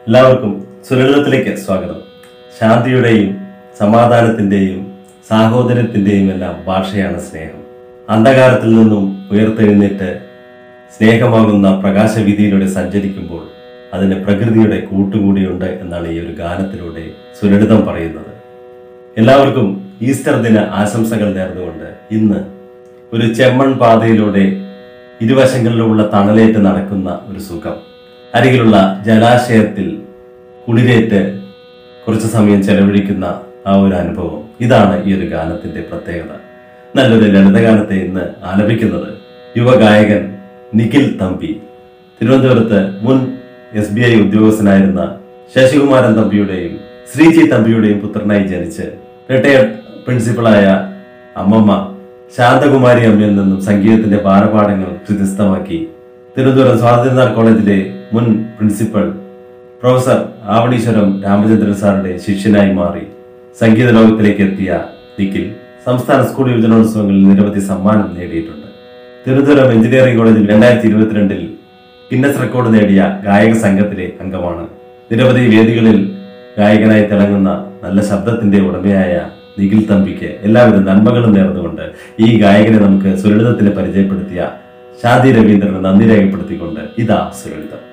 എല്ലാവർക്കും സുലളിതത്തിലേക്ക് സ്വാഗതം ശാന്തിയുടെയും സമാധാനത്തിന്റെയും സാഹോദര്യത്തിന്റെയും എല്ലാം ഭാഷയാണ് സ്നേഹം അന്ധകാരത്തിൽ നിന്നും ഉയർത്തെഴുന്നേറ്റ് സ്നേഹമാകുന്ന പ്രകാശവീതിയിലൂടെ സഞ്ചരിക്കുമ്പോൾ അതിന് പ്രകൃതിയുടെ കൂട്ടുകൂടിയുണ്ട് എന്നാണ് ഈ ഒരു ഗാനത്തിലൂടെ സുലളിതം പറയുന്നത് എല്ലാവർക്കും ഈസ്റ്റർ ദിന ആശംസകൾ നേർന്നുകൊണ്ട് ഇന്ന് ഒരു ചെമ്മൺ പാതയിലൂടെ ഇരുവശങ്ങളിലുമുള്ള തണലേറ്റ് നടക്കുന്ന ഒരു സുഖം അരികിലുള്ള ജലാശയത്തിൽ കുളിരേറ്റ് കുറച്ച് സമയം ചെലവഴിക്കുന്ന ആ ഒരു അനുഭവം ഇതാണ് ഈ ഒരു ഗാനത്തിന്റെ പ്രത്യേകത നല്ലൊരു ലളിതഗാനത്തെ ഇന്ന് ആലപിക്കുന്നത് യുവഗായകൻ നിഖിൽ തമ്പി തിരുവനന്തപുരത്ത് മുൻ എസ് ബി ഐ ഉദ്യോഗസ്ഥനായിരുന്ന ശശികുമാരൻ തമ്പിയുടെയും ശ്രീജി തമ്പിയുടെയും പുത്രനായി ജനിച്ച് റിട്ടയർഡ് പ്രിൻസിപ്പളായ അമ്മമ്മ ശാന്തകുമാരി അമ്മയിൽ നിന്നും സംഗീതത്തിന്റെ ഭാരപാഠങ്ങൾ ഹൃദയസ്ഥമാക്കി തിരുവനന്തപുരം സ്വാതന്ത്ര്യനാൾ കോളേജിലെ മുൻ പ്രിൻസിപ്പൽ പ്രൊഫസർ ആവണീശ്വരം രാമചന്ദ്രൻ സാറുടെ ശിഷ്യനായി മാറി സംഗീത ലോകത്തിലേക്ക് എത്തിയ നിഖിൽ സംസ്ഥാന സ്കൂൾ യുവജനോത്സവങ്ങളിൽ നിരവധി സമ്മാനം നേടിയിട്ടുണ്ട് തിരുവനന്തപുരം എഞ്ചിനീയറിംഗ് കോളേജിൽ രണ്ടായിരത്തി ഇരുപത്തിരണ്ടിൽ ഗിന്നസ് റെക്കോർഡ് നേടിയ ഗായക സംഘത്തിലെ അംഗമാണ് നിരവധി വേദികളിൽ ഗായകനായി തിളങ്ങുന്ന നല്ല ശബ്ദത്തിന്റെ ഉടമയായ നിഖിൽ തമ്പിക്ക് എല്ലാവിധ നന്മകളും നേർന്നുകൊണ്ട് ഈ ഗായകനെ നമുക്ക് സുലളിതത്തിന് പരിചയപ്പെടുത്തിയ ഷാദി രവീന്ദ്രന് നന്ദി രേഖപ്പെടുത്തിക്കൊണ്ട് ഇതാ സുലളിതം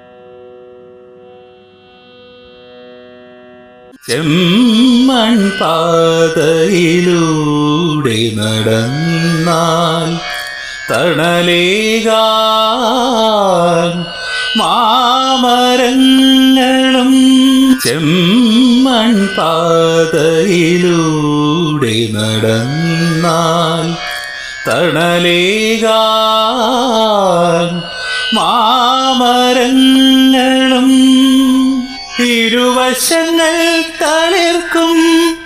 ചെമ്മൺ പാതയിലൂടെ നടന്നാൽ തണലേകാൻ മാമരങ്ങളും ചെമ്മൺ പാതയിലൂടെ നടന്നാൽ തണലേകാൻ മാമരങ്ങളും ഇരുവശങ്ങൾ തളിർക്കും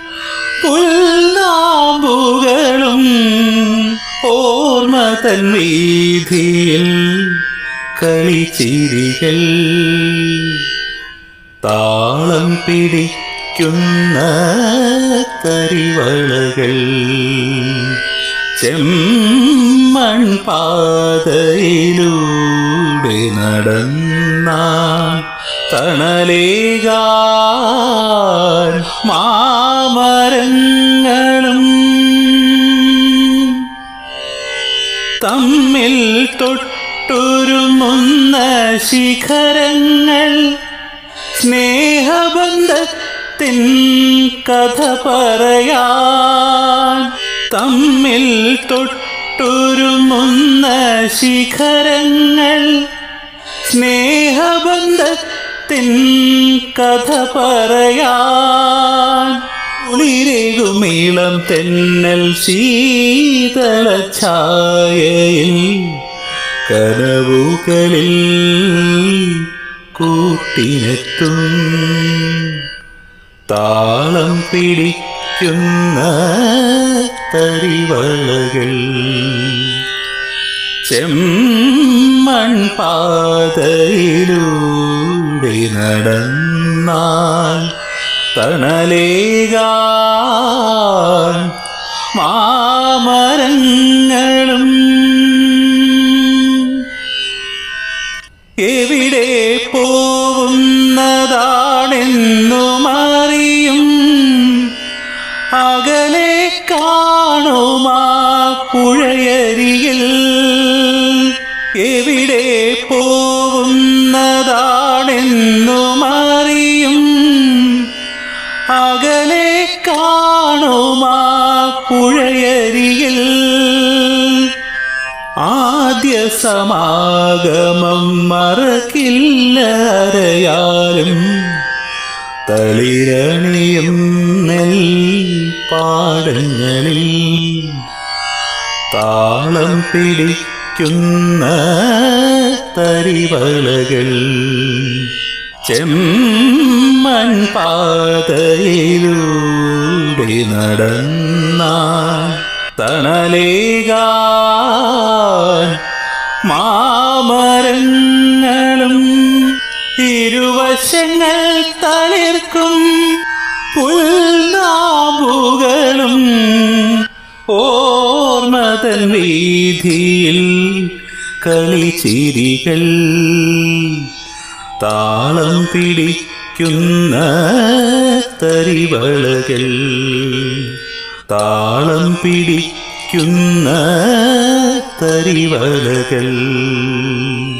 പുൽനാമ്പുകളും ഓർമ്മ തൻ വീതിയിൽ കളിച്ചിരികൾ താളം പിടിക്കുന്ന കരിവളകൾ ചെമ്മൺ പാതയിലൂടെ നടന്ന തണലേകാൻ മാമരങ്ങളും തമ്മിൽ തൊട്ടുരുമുന്ന ശിഖരങ്ങൾ സ്നേഹബന്ധത്തിൻ കഥ പറയാൻ തമ്മിൽ തൊട്ടുരുമുന്ന ശിഖരങ്ങൾ സ്നേഹബന്ധത്തിൻ കഥ പറയാൻ കുളിരേകുമീളം തെന്നൽ ശീതള ഛായയിൽ കനവുകളിൽ കൂട്ടിനെത്തും താളം പിടിക്കുന്ന തരിവളകൾ ചെമ്മൺ പാതയിലൂടെ നടന്നാൽ തണലേകാൻ മാമരങ്ങളും എവിടെ പോവുന്നതാണെന്നും അറിയും അകലെ കാണുമാ പുഴയരികിൽ എവിടെ പോവുന്നതാണെന്നും അറിയും അകലെ കാണുമാ പുഴയരികിൽ ആദ്യ സമാഗമം മറക്കില്ലരയാലും തളിരണിയും നെൽ പാടങ്ങളിൽ താളം പിടിക്കുന്ന തരിവളകൾ ചെമ്മൺ പാതയിലൂടെ നടന്ന തണലേകാൻ മാമരങ്ങളും ഇരുവശങ്ങൾ തളിർക്കും പുൽനാമ്പുകളും ഓർമ്മതൻ വീതിയിൽ കളിച്ചിരികൾ താളം പിടിക്കുന്ന തരിവളകൾ താളം പിടിക്കുന്ന തരിവളകൾ